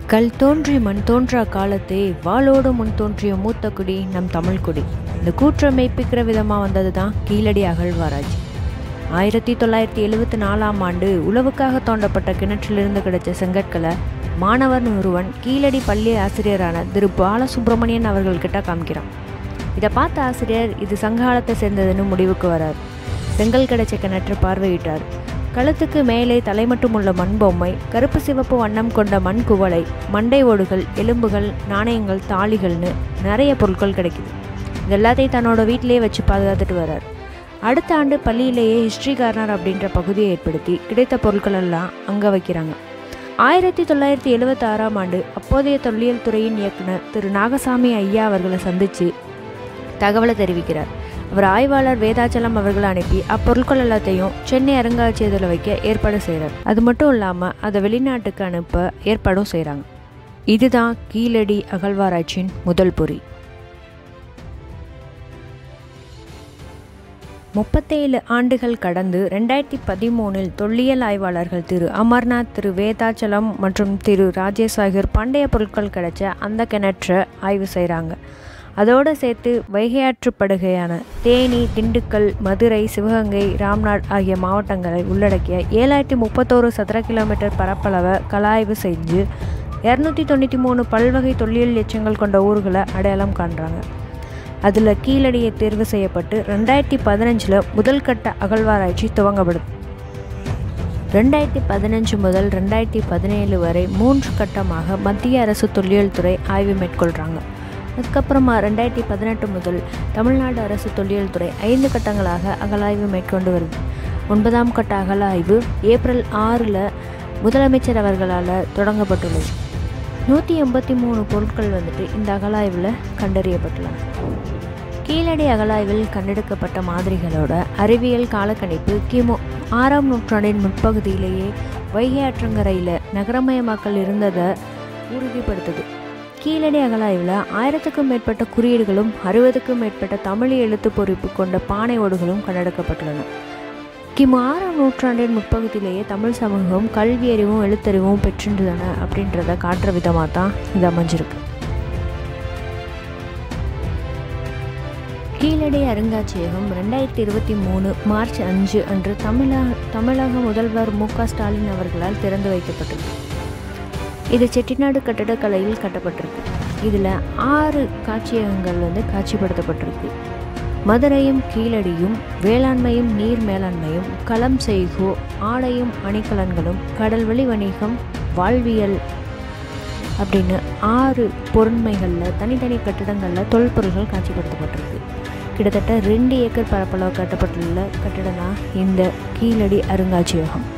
கல் தோன்றி மண் தோன்றா காலத்தே வாளோடு முன் தோன்றிய மூத்த குடி நம் தமிழ் குடி இந்த கூற்றை மெய்ப்பிக்கிற விதமாக வந்தது தான் கீழடி அகழ்வாராய்ச்சி ஆயிரத்தி தொள்ளாயிரத்தி எழுவத்தி நாலாம் ஆண்டு உழவுக்காக தோண்டப்பட்ட கிணற்றிலிருந்து கிடைச்ச செங்கற்களை மாணவர் ஒருவன் கீழடி பள்ளி ஆசிரியரான திரு பாலசுப்ரமணியன் அவர்கள்கிட்ட காமிக்கிறான் இதை பார்த்த ஆசிரியர் இது சங்ககாலத்தை சேர்ந்ததுன்னு முடிவுக்கு வரார் செங்கல் கிடைச்ச கிணற்றை பார்வையிட்டார் கழுத்துக்கு மேலே தலை மட்டும் உள்ள மண் பொம்மை கருப்பு சிவப்பு வண்ணம் கொண்ட மண் குவளை மண்டை ஓடுகள் எலும்புகள் நாணயங்கள் தாளிகள்னு நிறைய பொருட்கள் கிடைக்குது இது எல்லாத்தையும் தன்னோட வீட்டிலேயே வச்சு பாதுகாத்துட்டு வர்றார் அடுத்த ஆண்டு பள்ளியிலேயே ஹிஸ்ட்ரி கார்னர் அப்படின்ற பகுதியை ஏற்படுத்தி கிடைத்த பொருட்கள் எல்லாம் அங்கே வைக்கிறாங்க ஆயிரத்தி தொள்ளாயிரத்தி எழுபத்தி ஆறாம் ஆண்டு அப்போதைய தொல்லியல் துறையின் இயக்குனர் திரு நாகசாமி ஐயா அவர்களை சந்தித்து தகவலை தெரிவிக்கிறார் அவர் ஆய்வாளர் வேதாச்சலம் அவர்களை அனுப்பி அப்பொருட்கள் எல்லாத்தையும் சென்னை அருங்காட்சியகத்தில் வைக்க ஏற்பாடு செய்கிறார் அது மட்டும் இல்லாமல் அதை வெளிநாட்டுக்கு அனுப்ப ஏற்பாடும் செய்கிறாங்க இதுதான் கீழடி அகழ்வாராய்ச்சியின் முதல் பொறி முப்பத்தேழு ஆண்டுகள் கடந்து ரெண்டாயிரத்தி பதிமூணில் தொல்லியல் ஆய்வாளர்கள் திரு அமர்நாத் திரு வேதாச்சலம் மற்றும் திரு ராஜேஷ் ஆகியோர் பண்டைய பொருட்கள் கிடைச்ச அந்த கிணற்றை ஆய்வு செய்கிறாங்க அதோடு சேர்த்து வைகையாற்று படுகையான தேனி திண்டுக்கல் மதுரை சிவகங்கை ராம்நாட் ஆகிய மாவட்டங்களை உள்ளடக்கிய ஏழாயிரத்தி முப்பத்தோரு சதுர கிலோமீட்டர் பரப்பளவை கலாய்வு செஞ்சு இரநூத்தி தொண்ணூற்றி மூணு பல்வகை தொல்லியல் எச்சங்கள் கொண்ட ஊர்களை அடையாளம் காண்றாங்க அதில் கீழடியை தேர்வு செய்யப்பட்டு ரெண்டாயிரத்தி பதினஞ்சில் முதல் கட்ட அகழ்வாராய்ச்சி துவங்கப்படுது ரெண்டாயிரத்தி பதினஞ்சு முதல் ரெண்டாயிரத்தி பதினேழு வரை மூன்று கட்டமாக மத்திய அரசு தொல்லியல் துறை ஆய்வு மேற்கொள்கிறாங்க அதுக்கப்புறமா ரெண்டாயிரத்தி பதினெட்டு முதல் தமிழ்நாடு அரசு தொல்லியல் துறை ஐந்து கட்டங்களாக அகலாய்வு மேற்கொண்டு வருது ஒன்பதாம் கட்ட அகலாய்வு ஏப்ரல் ஆறில் முதலமைச்சர் அவர்களால் தொடங்கப்பட்டுள்ளது நூற்றி எண்பத்தி மூணு பொருட்கள் வந்துட்டு இந்த அகலாய்வில் கண்டறியப்பட்டுள்ளன கீழடி அகலாய்வில் கண்டெடுக்கப்பட்ட மாதிரிகளோட அறிவியல் காலக்கணிப்பு கிமு ஆறாம் நூற்றாண்டின் முற்பகுதியிலேயே வைகை ஆற்றங்கரையில் நகரமயமாக்கல் இருந்ததை உறுதிப்படுத்துது கீழடி அகலாய்வில் ஆயிரத்துக்கும் மேற்பட்ட குறியீடுகளும் அறுபதுக்கும் மேற்பட்ட தமிழ் எழுத்து பொறிப்பு கொண்ட பானை ஓடுகளும் கண்டெடுக்கப்பட்டுள்ளன கிமு ஆறாம் நூற்றாண்டின் முற்பகுதியிலேயே தமிழ் சமூகம் கல்வி அறிவும் எழுத்தறிவும் பெற்றிருந்தன அப்படின்றத காட்டுற விதமாக தான் இது அமைஞ்சிருக்கு கீழடி அருங்காட்சியகம் ரெண்டாயிரத்தி இருபத்தி மூணு மார்ச் அஞ்சு அன்று தமிழக தமிழக முதல்வர் மு க ஸ்டாலின் அவர்களால் திறந்து வைக்கப்பட்டது இது செட்டிநாடு கட்டடக்கலையில் கட்டப்பட்டிருக்கு இதில் ஆறு காட்சியகங்கள் வந்து காட்சிப்படுத்தப்பட்டிருக்கு மதுரையும் கீழடியும் வேளாண்மையும் நீர் மேலாண்மையும் களம் செய்கோ ஆடையும் அணிகலன்களும் கடல்வழி வணிகம் வாழ்வியல் அப்படின்னு ஆறு பொருண்மைகளில் தனித்தனி கட்டிடங்களில் தொல்பொருள்கள் காட்சிப்படுத்தப்பட்டிருக்கு கிட்டத்தட்ட ரெண்டு ஏக்கர் பரப்பளவு கட்டப்பட்டுள்ள கட்டிடம் தான் இந்த கீழடி அருங்காட்சியகம்